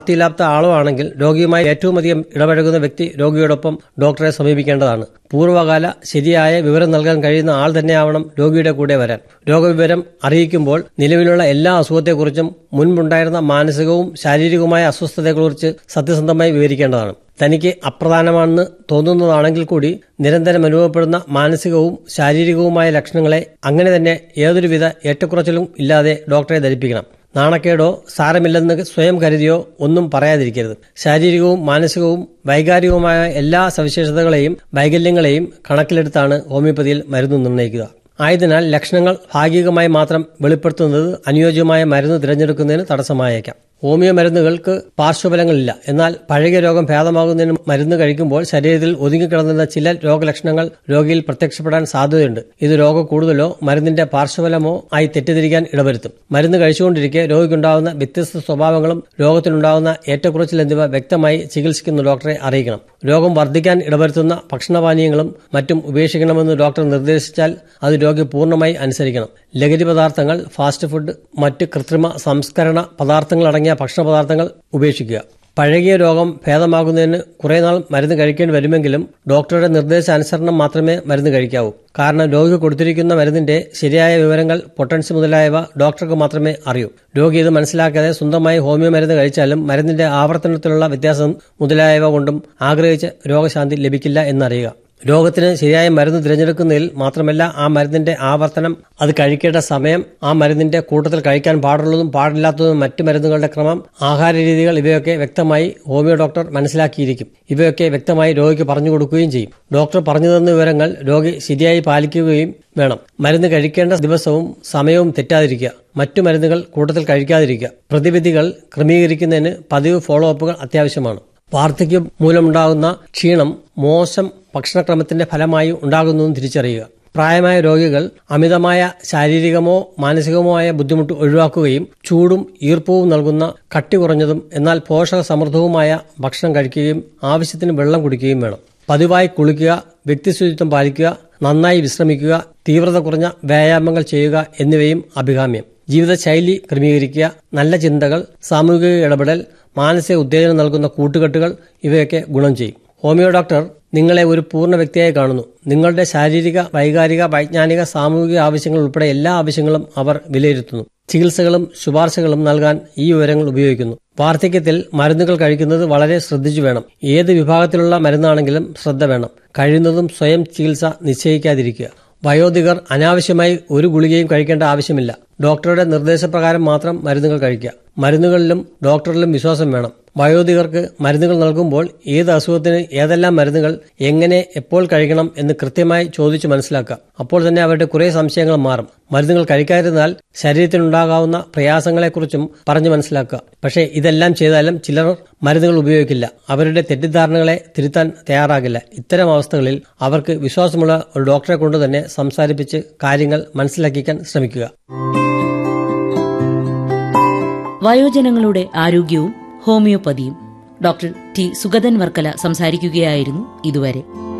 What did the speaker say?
ഇല്ലാത്ത ആളോ ആണെങ്കിൽ രോഗിയുമായി ഏറ്റവും അധികം ഇടപഴകുന്ന വ്യക്തി രോഗിയോടൊപ്പം ഡോക്ടറെ സമീപിക്കേണ്ടതാണ് പൂർവ്വകാല ശരിയായ വിവരം നൽകാൻ കഴിയുന്ന ആൾ തന്നെയാവണം രോഗിയുടെ കൂടെ വരാൻ രോഗവിവരം അറിയിക്കുമ്പോൾ നിലവിലുള്ള എല്ലാ അസുഖത്തെക്കുറിച്ചും മുൻപുണ്ടായിരുന്ന മാനസികവും ശാരീരികവുമായ അസ്വസ്ഥതയെക്കുറിച്ച് സത്യസന്ധമായി വിവരിക്കേണ്ടതാണ് തനിക്ക് അപ്രധാനമാണെന്ന് തോന്നുന്നതാണെങ്കിൽ കൂടി നിരന്തരം അനുഭവപ്പെടുന്ന മാനസികവും ശാരീരികവുമായ ലക്ഷണങ്ങളെ അങ്ങനെ തന്നെ യാതൊരുവിധ ഏറ്റക്കുറച്ചിലും ഇല്ലാതെ ഡോക്ടറെ ധരിപ്പിക്കണം നാണക്കേടോ സാരമില്ലെന്ന് സ്വയം കരുതിയോ ഒന്നും പറയാതിരിക്കരുത് ശാരീരികവും മാനസികവും വൈകാരികവുമായ എല്ലാ സവിശേഷതകളെയും വൈകല്യങ്ങളെയും കണക്കിലെടുത്താണ് ഹോമിയോപ്പതിയിൽ മരുന്ന് നിർണ്ണയിക്കുക ആയതിനാൽ ലക്ഷണങ്ങൾ ഭാഗികമായി മാത്രം വെളിപ്പെടുത്തുന്നത് അനുയോജ്യമായ മരുന്ന് തിരഞ്ഞെടുക്കുന്നതിന് തടസ്സമായേക്കാം ഹോമിയോ മരുന്നുകൾക്ക് പാർശ്വഫലങ്ങളില്ല എന്നാൽ പഴകിയ രോഗം ഭേദമാകുന്നതിന് മരുന്ന് കഴിക്കുമ്പോൾ ശരീരത്തിൽ ഒതുങ്ങിക്കിടന്നിരുന്ന ചില രോഗലക്ഷണങ്ങൾ രോഗിയിൽ പ്രത്യക്ഷപ്പെടാൻ സാധ്യതയുണ്ട് ഇത് രോഗം കൂടുതലോ മരുന്നിന്റെ പാർശ്വഫലമോ ആയി തെറ്റിദ്ധരിക്കാൻ ഇടവരുത്തും മരുന്ന് കഴിച്ചുകൊണ്ടിരിക്കെ രോഗിക്കുണ്ടാകുന്ന വ്യത്യസ്ത സ്വഭാവങ്ങളും രോഗത്തിനുണ്ടാകുന്ന ഏറ്റക്കുറച്ചിൽ എന്നിവ വ്യക്തമായി ചികിത്സിക്കുന്ന ഡോക്ടറെ അറിയിക്കണം രോഗം വർദ്ധിക്കാൻ ഇടവരുത്തുന്ന ഭക്ഷണപാനീയങ്ങളും മറ്റും ഉപേക്ഷിക്കണമെന്ന് ഡോക്ടർ നിർദ്ദേശിച്ചാൽ അത് രോഗി പൂർണ്ണമായി അനുസരിക്കണം ലഹരി പദാർത്ഥങ്ങൾ ഫാസ്റ്റ് ഫുഡ് മറ്റ് കൃത്രിമ സംസ്കരണ പദാർത്ഥങ്ങളടങ്ങിയ ഭക്ഷണ പദാർത്ഥങ്ങൾ ഉപേക്ഷിക്കുക പഴകിയ രോഗം ഭേദമാകുന്നതിന് കുറേ നാൾ മരുന്ന് കഴിക്കേണ്ടി വരുമെങ്കിലും ഡോക്ടറുടെ നിർദ്ദേശാനുസരണം മാത്രമേ മരുന്ന് കഴിക്കാവൂ കാരണം രോഗി കൊടുത്തിരിക്കുന്ന മരുന്നിന്റെ ശരിയായ വിവരങ്ങൾ പൊട്ടൻസി മുതലായവ ഡോക്ടർക്ക് മാത്രമേ അറിയൂ രോഗി ഇത് മനസ്സിലാക്കാതെ സ്വന്തമായി ഹോമിയോ മരുന്ന് കഴിച്ചാലും മരുന്നിന്റെ ആവർത്തനത്തിലുള്ള വ്യത്യാസം മുതലായവ കൊണ്ടും ആഗ്രഹിച്ച രോഗശാന്തി ലഭിക്കില്ല എന്നറിയുക രോഗത്തിന് ശരിയായ മരുന്ന് തിരഞ്ഞെടുക്കുന്നതിൽ മാത്രമല്ല ആ മരുന്നിന്റെ ആവർത്തനം അത് കഴിക്കേണ്ട സമയം ആ മരുന്നിന്റെ കൂട്ടത്തിൽ കഴിക്കാൻ പാടുള്ളതും പാടില്ലാത്തതും മറ്റു മരുന്നുകളുടെ ക്രമം ആഹാര രീതികൾ ഇവയൊക്കെ വ്യക്തമായി ഹോമിയോ ഡോക്ടർ മനസ്സിലാക്കിയിരിക്കും ഇവയൊക്കെ വ്യക്തമായി രോഗിക്ക് പറഞ്ഞു കൊടുക്കുകയും ചെയ്യും ഡോക്ടർ പറഞ്ഞു തന്ന വിവരങ്ങൾ രോഗി ശരിയായി പാലിക്കുകയും വേണം മരുന്ന് കഴിക്കേണ്ട ദിവസവും സമയവും തെറ്റാതിരിക്കുക മറ്റു മരുന്നുകൾ കൂട്ടത്തിൽ കഴിക്കാതിരിക്കുക പ്രതിവിധികൾ ക്രമീകരിക്കുന്നതിന് പതിവ് ഫോളോ അപ്പുകൾ അത്യാവശ്യമാണ് വാർദ്ധക്യം മൂലമുണ്ടാകുന്ന ക്ഷീണം മോശം ഭക്ഷണക്രമത്തിന്റെ ഫലമായി ഉണ്ടാകുന്നതും തിരിച്ചറിയുക പ്രായമായ രോഗികൾ അമിതമായ ശാരീരികമോ മാനസികമോ ആയ ബുദ്ധിമുട്ട് ഒഴിവാക്കുകയും ചൂടും ഈർപ്പവും നൽകുന്ന കട്ടി കുറഞ്ഞതും എന്നാൽ പോഷക സമൃദ്ധവുമായ ഭക്ഷണം കഴിക്കുകയും ആവശ്യത്തിന് വെള്ളം കുടിക്കുകയും വേണം പതിവായി കുളിക്കുക വ്യക്തിശുചിത്വം പാലിക്കുക നന്നായി വിശ്രമിക്കുക തീവ്രത കുറഞ്ഞ വ്യായാമങ്ങൾ ചെയ്യുക എന്നിവയും അഭികാമ്യം ജീവിതശൈലി ക്രമീകരിക്കുക നല്ല ചിന്തകൾ സാമൂഹിക ഇടപെടൽ മാനസിക ഉത്തേജനം നൽകുന്ന കൂട്ടുകെട്ടുകൾ ഇവയൊക്കെ ഗുണം ചെയ്യും ഹോമിയോ ഡോക്ടർ നിങ്ങളെ ഒരു പൂർണ്ണ വ്യക്തിയായി കാണുന്നു നിങ്ങളുടെ ശാരീരിക വൈകാരിക വൈജ്ഞാനിക സാമൂഹിക ആവശ്യങ്ങൾ ഉൾപ്പെടെ എല്ലാ ആവശ്യങ്ങളും അവർ വിലയിരുത്തുന്നു ചികിത്സകളും ശുപാർശകളും നൽകാൻ ഈ വിവരങ്ങൾ ഉപയോഗിക്കുന്നു വാർദ്ധക്യത്തിൽ മരുന്നുകൾ കഴിക്കുന്നത് വളരെ ശ്രദ്ധിച്ചു വേണം ഏത് വിഭാഗത്തിലുള്ള മരുന്നാണെങ്കിലും ശ്രദ്ധ വേണം കഴിയുന്നതും സ്വയം ചികിത്സ നിശ്ചയിക്കാതിരിക്കുക വയോധികർ അനാവശ്യമായി ഒരു ഗുളികയും കഴിക്കേണ്ട ആവശ്യമില്ല ഡോക്ടറുടെ നിർദ്ദേശപ്രകാരം മാത്രം മരുന്നുകൾ കഴിക്കുക മരുന്നുകളിലും ഡോക്ടറിലും വിശ്വാസം വേണം വയോധികർക്ക് മരുന്നുകൾ നൽകുമ്പോൾ ഏത് അസുഖത്തിന് ഏതെല്ലാം മരുന്നുകൾ എങ്ങനെ എപ്പോൾ കഴിക്കണം എന്ന് കൃത്യമായി ചോദിച്ചു മനസ്സിലാക്കുക അപ്പോൾ തന്നെ അവരുടെ കുറെ സംശയങ്ങൾ മാറും മരുന്നുകൾ കഴിക്കാതിരുന്നാൽ ശരീരത്തിനുണ്ടാകാവുന്ന പ്രയാസങ്ങളെക്കുറിച്ചും പറഞ്ഞു മനസ്സിലാക്കുക പക്ഷേ ഇതെല്ലാം ചെയ്താലും ചിലർ മരുന്നുകൾ ഉപയോഗിക്കില്ല അവരുടെ തെറ്റിദ്ധാരണകളെ തിരുത്താൻ തയ്യാറാകില്ല ഇത്തരം അവസ്ഥകളിൽ അവർക്ക് വിശ്വാസമുള്ള ഒരു ഡോക്ടറെ കൊണ്ട് തന്നെ സംസാരിപ്പിച്ച് കാര്യങ്ങൾ മനസ്സിലാക്കിക്കാൻ ശ്രമിക്കുക വയോജനങ്ങളുടെ ആരോഗ്യവും ഹോമിയോപ്പതിയും ഡോക്ടർ ടി സുഗതൻ വർക്കല സംസാരിക്കുകയായിരുന്നു ഇതുവരെ